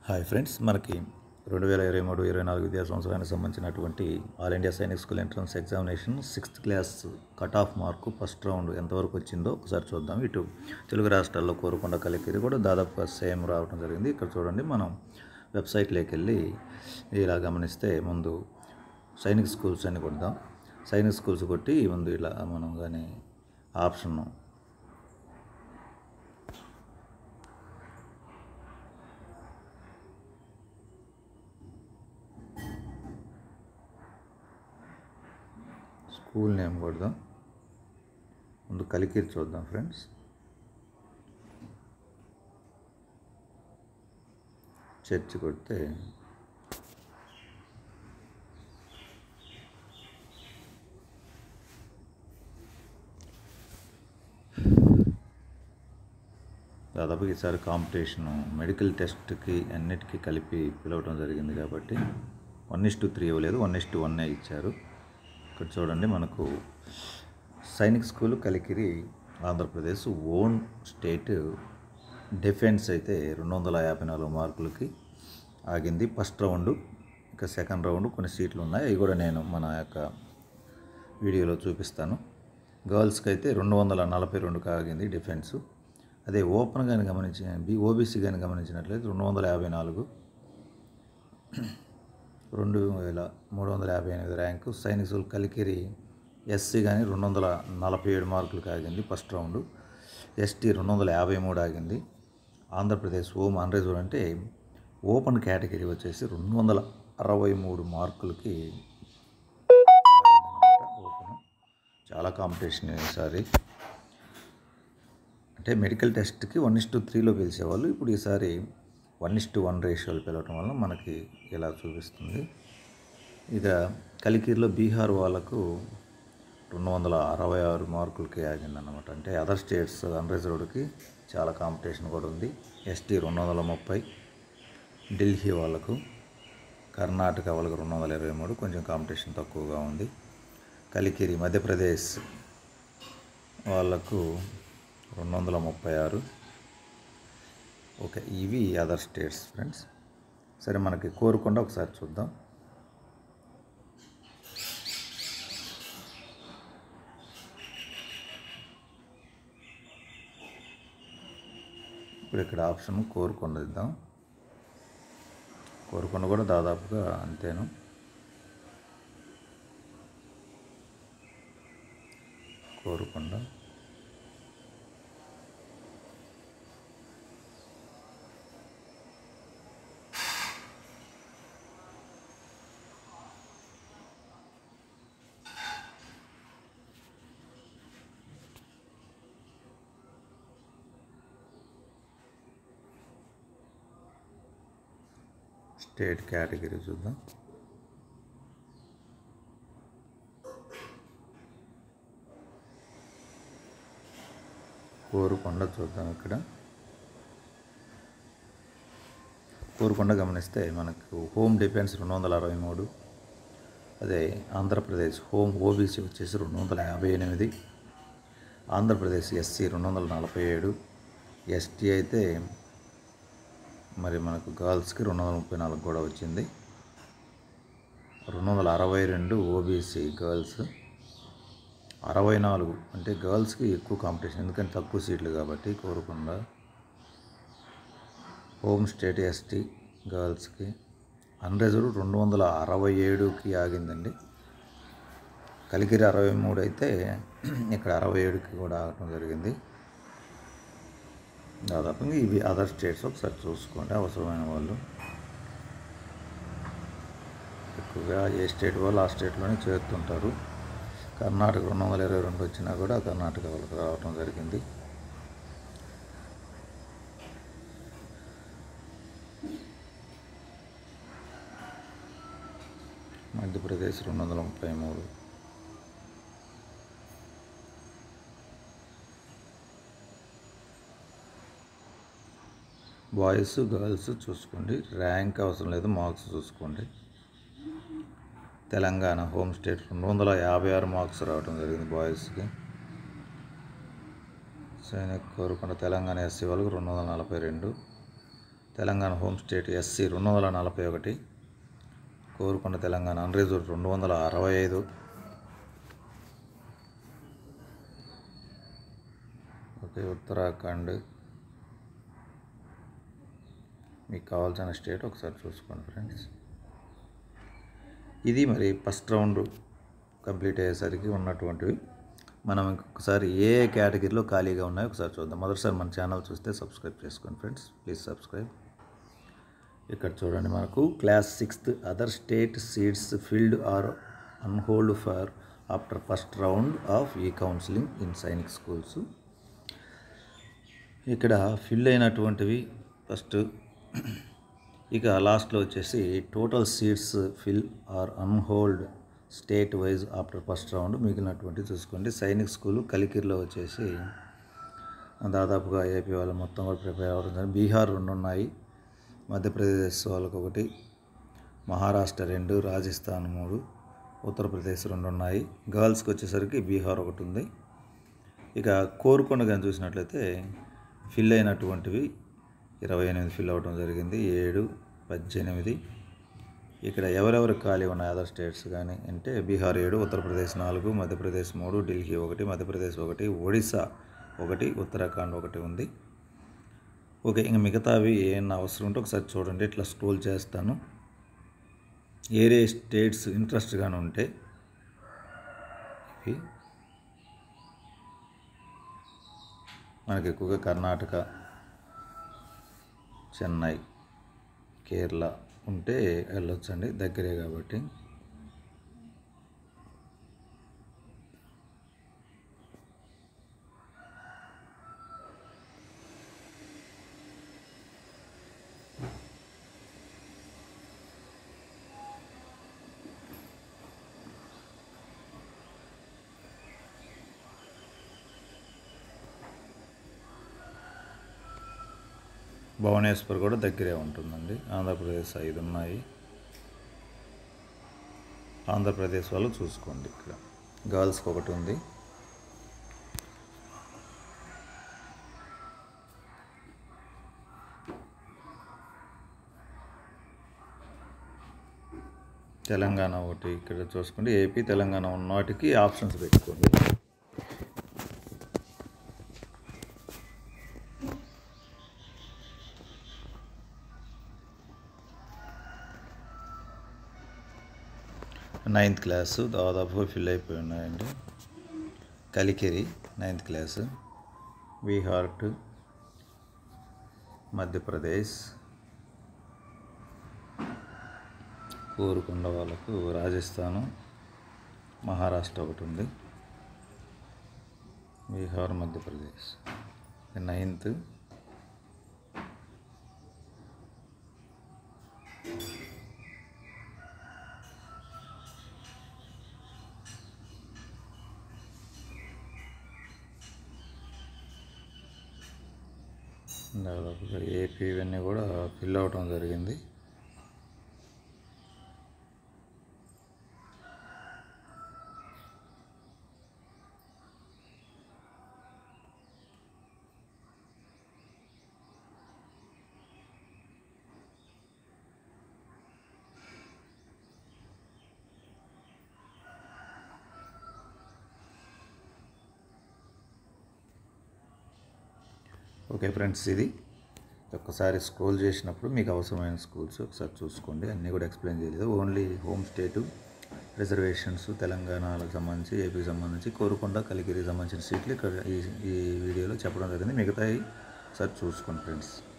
hi friends మనకి రెండు వేల ఇరవై మూడు ఇరవై నాలుగు విద్యా సంవత్సరానికి సంబంధించినటువంటి all India Sainik school entrance examination sixth class cut off mark first round ఎంతవరకు వచ్చిందో ఒకసారి చూద్దాం ఇటు తెలుగు రాష్ట్రాల్లో కోరుకొండ కలికిరి కూడా దాదాపుగా సేమ్ రావడం జరిగింది ఇక్కడ చూడండి మనం వెబ్సైట్లోకి వెళ్ళి ఇలా గమనిస్తే ముందు సైనిక్ స్కూల్స్ అని కొడదాం సైనిక్ స్కూల్స్ కొట్టి ముందు ఇలా మనం కానీ ఆప్షన్ స్కూల్ నేమ్ కొడదాం ముందు కలికిరి చూద్దాం ఫ్రెండ్స్ చర్చ్ కొడితే దాదాపు ఈసారి కాంపిటీషను మెడికల్ టెస్ట్కి అన్నిటికీ కలిపి పిలవటం జరిగింది కాబట్టి వన్ ఇస్ టు త్రీ ఇవ్వలేదు వన్ ఇస్ టు వన్నే ఇచ్చారు ఇక్కడ చూడండి మనకు Sainik school Kalikiri Andhra Pradesh own state defence అయితే రెండు వందల యాభై నాలుగు మార్కులకి ఆగింది ఫస్ట్ రౌండ్ ఇంకా సెకండ్ రౌండ్ కొన్ని సీట్లు ఉన్నాయి అవి కూడా నేను మన యొక్క వీడియోలో చూపిస్తాను గర్ల్స్కి అయితే రెండు వందల నలభై రెండుకి ఆగింది డిఫెన్స్ అదే ఓపెన్ కానీ గమనించి బి ఓబీసీ కానీ గమనించినట్లయితే రెండు వందల యాభై నాలుగు రెండు వేల మూడు వందల యాభై ఎనిమిది ర్యాంకు సైనికులు కలికిరి ఎస్సీ కానీ రెండు వందల నలభై ఏడు మార్కులకు ఆగింది ఫస్ట్ రౌండ్ ఎస్టీ రెండు వందల యాభై మూడు ఆగింది ఆంధ్రప్రదేశ్ ఓమ్ అన్రిజర్వ్ అంటే ఓపెన్ కేటగిరీ వచ్చేసి రెండు వందల అరవై మూడు మార్కులకి ఓపెన్ చాలా కాంపిటీషన్ ఈసారి అంటే మెడికల్ టెస్ట్కి వన్ ఇస్ టు త్రీలో పిలిచేవాళ్ళు ఇప్పుడు ఈసారి వన్ ఇస్ టు వన్ రేషియోలు పిలవటం వల్ల మనకి ఇలా చూపిస్తుంది ఇక కలికిరిలో బీహార్ వాళ్ళకు రెండు వందల అరవై ఆరు మార్కులకి ఆగిందన్నమాట అంటే అదర్ స్టేట్స్ అన్రిజర్వ్డ్కి చాలా కాంపిటీషన్ కూడా ఉంది ఎస్టీ రెండు వందల ముప్పై ఢిల్లీ వాళ్ళకు కర్ణాటక వాళ్ళకు రెండు వందల ఇరవై మూడు కొంచెం కాంపిటీషన్ తక్కువగా ఉంది కలికిరి మధ్యప్రదేశ్ వాళ్ళకు రెండు వందల ముప్పై ఆరు ఓకే ఇవి అదర్ స్టేట్స్ ఫ్రెండ్స్ సరే మనకి కోరుకుండా ఒకసారి చూద్దాం ఇప్పుడు ఇక్కడ ఆప్షన్ కోరుకొండ ఇద్దాం కోరుకొండ కూడా దాదాపుగా అంతేను కోరుకొండ స్టేట్ కేటగిరీ చూద్దాం కోరుకొండ చూద్దాం ఇక్కడ కోరుకొండ గమనిస్తే మనకు హోమ్ డిఫెన్స్ రెండు వందల అరవై మూడు అదే ఆంధ్రప్రదేశ్ హోమ్ ఓబీసీ వచ్చేసి రెండు వందల యాభై ఎనిమిది ఆంధ్రప్రదేశ్ ఎస్సీ రెండు వందల నలభై ఏడు ఎస్టీ అయితే మరి మనకు గర్ల్స్కి రెండు వందల ముప్పై నాలుగు కూడా వచ్చింది రెండు వందల అరవై రెండు ఓబీసీ గర్ల్స్ అరవై నాలుగు అంటే గర్ల్స్కి ఎక్కువ కాంపిటీషన్ ఎందుకంటే తక్కువ సీట్లు కాబట్టి కోరకుండా హోమ్ స్టేట్ ఎస్టీ గర్ల్స్కి అన్రిజర్వ్ రెండు వందల అరవై ఏడుకి ఆగిందండి కలికిరి అరవై మూడు అయితే ఇక్కడ అరవై ఏడుకి కూడా ఆగటం జరిగింది దాదాపుగా ఇవి అదర్ స్టేట్స్ ఒకసారి చూసుకోండి అవసరమైన వాళ్ళు ఎక్కువగా ఏ స్టేట్ వాళ్ళు ఆ స్టేట్లోనే చేరుతుంటారు కర్ణాటక రెండు వందల ఇరవై రెండు వచ్చినా కూడా కర్ణాటక వాళ్ళకి రావడం జరిగింది మధ్యప్రదేశ్ రెండు వందల ముప్పై మూడు బాయ్స్ గర్ల్స్ చూసుకోండి ర్యాంక్ అవసరం లేదు మార్క్స్ చూసుకోండి తెలంగాణ హోమ్ స్టేట్ రెండు వందల యాభై ఆరు మార్క్స్ రావడం జరిగింది బాయ్స్కి సైనిక్ కోరుకొండ తెలంగాణ ఎస్సీ వాళ్ళకి రెండు వందల నలభై రెండు తెలంగాణ హోమ్ స్టేట్ ఎస్సీ రెండు వందల నలభై ఒకటి కోరుకొండ తెలంగాణ అన్రిజర్వ్ రెండు వందల అరవై ఐదు ఓకే ఉత్తరాఖండ్ మీకు కావాల్సిన స్టేట్ ఒకసారి చూసుకోండి ఫ్రెండ్స్ ఇది మరి ఫస్ట్ రౌండ్ కంప్లీట్ అయ్యేసరికి ఉన్నటువంటివి మనం ఇంకొకసారి ఏ ఏ కేటగిరీలో ఖాళీగా ఉన్నాయో ఒకసారి చూద్దాం మొదటిసారి మన ఛానల్ చూస్తే సబ్స్క్రైబ్ చేసుకోండి ఫ్రెండ్స్ ప్లీజ్ సబ్స్క్రైబ్ ఇక్కడ చూడండి మనకు class sixth other state seats filled are unhold for after first round of ఈ కౌన్సిలింగ్ ఇన్ సైనిక్ స్కూల్స్ ఇక్కడ ఫిల్ అయినటువంటివి ఫస్ట్ ఇక లాస్ట్లో వచ్చేసి total seats fill are unhold state wise after first round మిగిలినటువంటి చూసుకోండి సైనిక్ స్కూల్ కలికిరిలో వచ్చేసి దాదాపుగా ఏపీ వాళ్ళు మొత్తం కూడా ప్రిపేర్ అవ్వడం జరిగింది బీహార్ రెండు ఉన్నాయి మధ్యప్రదేశ్ వాళ్ళకి ఒకటి మహారాష్ట్ర రెండు రాజస్థాన్ మూడు ఉత్తరప్రదేశ్ రెండు ఉన్నాయి గర్ల్స్కి వచ్చేసరికి బీహార్ ఒకటి ఉంది ఇక కోరుకొండ కానీ చూసినట్లయితే ఫిల్ అయినటువంటివి ఇరవై ఎనిమిది ఫిల్ అవ్వడం జరిగింది ఏడు పద్దెనిమిది ఇక్కడ ఎవరెవరు ఖాళీ ఉన్నాయి అదర్ స్టేట్స్ కానీ అంటే బీహార్ ఏడు ఉత్తరప్రదేశ్ నాలుగు మధ్యప్రదేశ్ మూడు ఢిల్లీ ఒకటి మధ్యప్రదేశ్ ఒకటి ఒడిశా ఒకటి ఉత్తరాఖండ్ ఒకటి ఉంది ఓకే ఇంక మిగతావి ఏమన్నా అవసరం ఉంటే ఒకసారి చూడండి ఇట్లా స్క్రోల్ చేస్తాను ఏరే స్టేట్స్ ఇంట్రెస్ట్గానే ఉంటే ఇవి మనకి ఎక్కువగా కర్ణాటక చెన్నై కేరళ ఉంటే వెళ్ళొచ్చండి దగ్గరే కాబట్టి భువనేశ్వర్ కూడా దగ్గరే ఉంటుందండి ఆంధ్రప్రదేశ్ ఐదు ఉన్నాయి ఆంధ్రప్రదేశ్ వాళ్ళు చూసుకోండి ఇక్కడ గర్ల్స్కి ఒకటి ఉంది తెలంగాణ ఒకటి ఇక్కడ చూసుకోండి ఏపీ తెలంగాణ ఉన్న వాటికి ఆప్షన్స్ పెట్టుకోండి నైన్త్ క్లాసు దాదాపుగా ఫిల్ అయిపోయి ఉన్నాయండి Kalikiri ninth class Bihar to Madhya Pradesh Korukonda వాళ్ళకు రాజస్థాను మహారాష్ట్ర ఒకటి ఉంది బీహార్ మధ్యప్రదేశ్ నైన్త్ దాదాపుగా ఏపీ ఇవన్నీ కూడా ఫిల్ అవటం జరిగింది ఓకే ఫ్రెండ్స్ ఇది ఒక్కసారి స్క్రోల్ చేసినప్పుడు మీకు అవసరమైన స్కూల్స్ ఒకసారి చూసుకోండి అన్నీ కూడా ఎక్స్ప్లెయిన్ చేయలేదు ఓన్లీ హోమ్ స్టేటు రిజర్వేషన్స్ తెలంగాణకు సంబంధించి ఏపీకి సంబంధించి కోరుకొండ కలిగిరికి సంబంధించిన సీట్లు ఇక్కడ ఈ ఈ వీడియోలో చెప్పడం జరిగింది మిగతాయి ఒకసారి చూసుకోండి ఫ్రెండ్స్